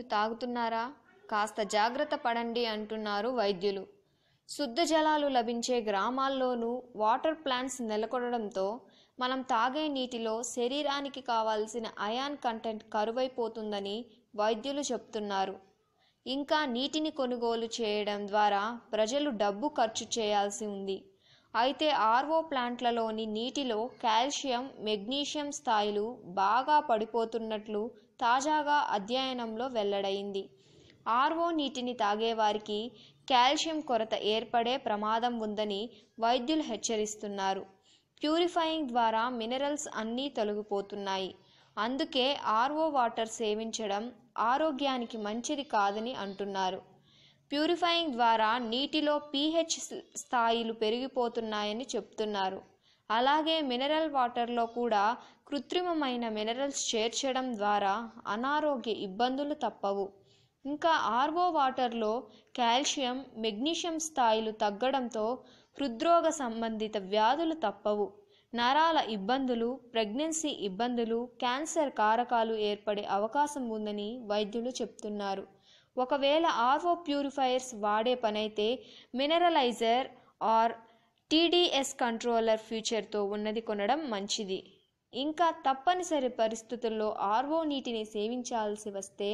నీరు తాగుతున్నారా కాస్త జాగ్రత్త పడండి అంటున్నారు వైద్యులు శుద్ధ జలాలు లభించే గ్రామాల్లోనూ వాటర్ ప్లాంట్స్ నెలకొనడంతో మనం తాగే నీటిలో శరీరానికి కావాల్సిన అయాన్ కంటెంట్ కరువైపోతుందని వైద్యులు చెప్తున్నారు ఇంకా నీటిని కొనుగోలు చేయడం ద్వారా ప్రజలు డబ్బు ఖర్చు చేయాల్సి ఉంది అయితే ఆర్ఓ ప్లాంట్లలోని నీటిలో కాల్షియం మెగ్నీషియం స్థాయిలు బాగా పడిపోతున్నట్లు తాజాగా అధ్యయనంలో వెల్లడైంది ఆర్ఓ నీటిని తాగేవారికి కాల్షియం కొరత ఏర్పడే ప్రమాదం ఉందని వైద్యులు హెచ్చరిస్తున్నారు ప్యూరిఫైయింగ్ ద్వారా మినరల్స్ అన్నీ తొలగిపోతున్నాయి అందుకే ఆర్ఓ వాటర్ సేవించడం ఆరోగ్యానికి మంచిది కాదని అంటున్నారు ప్యూరిఫైయింగ్ ద్వారా నీటిలో పీహెచ్ స్థాయిలు పెరిగిపోతున్నాయని చెప్తున్నారు అలాగే మినరల్ వాటర్లో కూడా కృత్రిమమైన మినరల్స్ చేర్చడం ద్వారా అనారోగ్య ఇబ్బందులు తప్పవు ఇంకా ఆర్ఓ వాటర్లో కాల్షియం మెగ్నీషియం స్థాయిలు తగ్గడంతో హృద్రోగ సంబంధిత వ్యాధులు తప్పవు నరాల ఇబ్బందులు ప్రెగ్నెన్సీ ఇబ్బందులు క్యాన్సర్ కారకాలు ఏర్పడే అవకాశం ఉందని వైద్యులు చెప్తున్నారు ఒకవేళ ఆర్ఓ ప్యూరిఫైయర్స్ వాడే పనైతే మినరలైజర్ ఆర్ టీడీఎస్ కంట్రోలర్ ఫ్యూచర్తో ఉన్నది కొనడం మంచిది ఇంకా తప్పనిసరి పరిస్థితుల్లో ఆర్ఓ నీటిని సేవించాల్సి వస్తే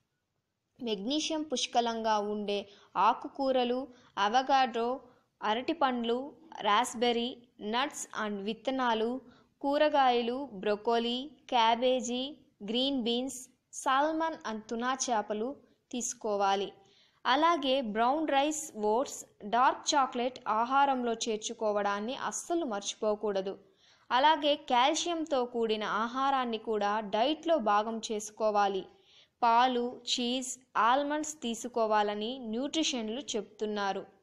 మెగ్నీషియం పుష్కలంగా ఉండే ఆకుకూరలు అవగాడ్రో అరటిపండ్లు రాస్బెర్రీ నట్స్ అండ్ విత్తనాలు కూరగాయలు broccoli cabbage green beans salmon and tuna చేపలు తీసుకోవాలి అలాగే brown rice oats dark chocolate ఆహారంలో చేర్చుకోవడాన్ని అస్సలు మర్చిపోకూడదు అలాగే కాల్షియంతో కూడిన ఆహారాన్ని కూడా డైట్లో భాగం చేసుకోవాలి పాలు చీజ్ ఆల్మండ్స్ తీసుకోవాలని న్యూట్రిషన్లు చెప్తున్నారు